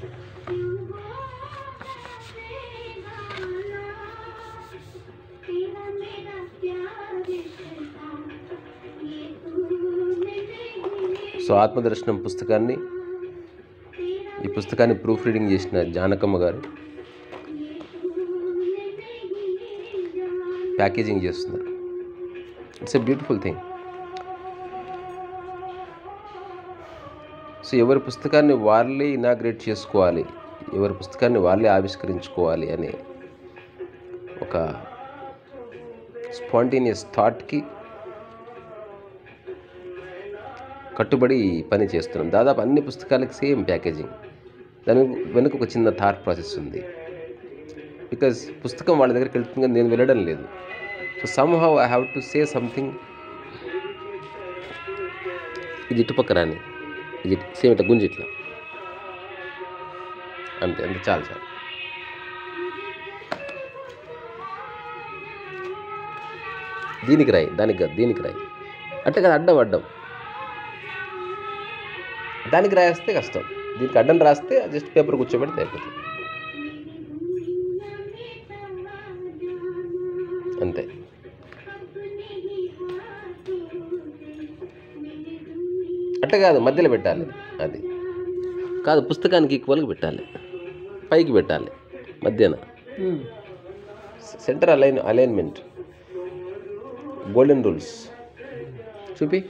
so ఆత్మదర్శనం పుస్తకాన్ని ఈ పుస్తకాన్ని ప్రూఫ్ రీడింగ్ చేసిన జానకమ్మ గారు ప్యాకేజింగ్ చేస్తున్నారు it's a beautiful thing so ఎవరి పుస్తకాన్ని వాళ్ళే ఇనాగ్రేట్ చేసుకోవాలి ఎవరి పుస్తకాన్ని వాళ్ళే ఆవిష్కరించుకోవాలి అనే ఒక స్పాంటేనియస్ థాట్కి కట్టుబడి ఈ పని చేస్తున్నాం దాదాపు అన్ని పుస్తకాలకి సేమ్ ప్యాకేజింగ్ దాని వెనుక ఒక చిన్న థాట్ ప్రాసెస్ ఉంది బికాజ్ పుస్తకం వాళ్ళ దగ్గరికి వెళ్తుంది కానీ నేను వెళ్ళడం లేదు so somehow I have to say something ఇది ఇటుపక్క రాని ఇది సేమ్ ఇట్లా గుంజి ఇట్లా అంతే అంతే చాలు చాలు దీనికి రాయి దానికి కాదు దీనికి రాయి అంటే కదా అడ్డం అడ్డం దానికి రాస్తే కష్టం దీనికి అడ్డం రాస్తే జస్ట్ పేపర్ కూర్చోబెడితే అయిపోతుంది అంతే అట్ట కాదు మధ్యలో పెట్టాలి అది కాదు పుస్తకానికి ఈక్వల్గా పెట్టాలి పైకి పెట్టాలి మధ్యన centre align alignment golden rules చూపి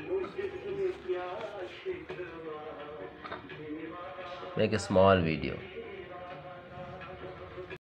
make a small video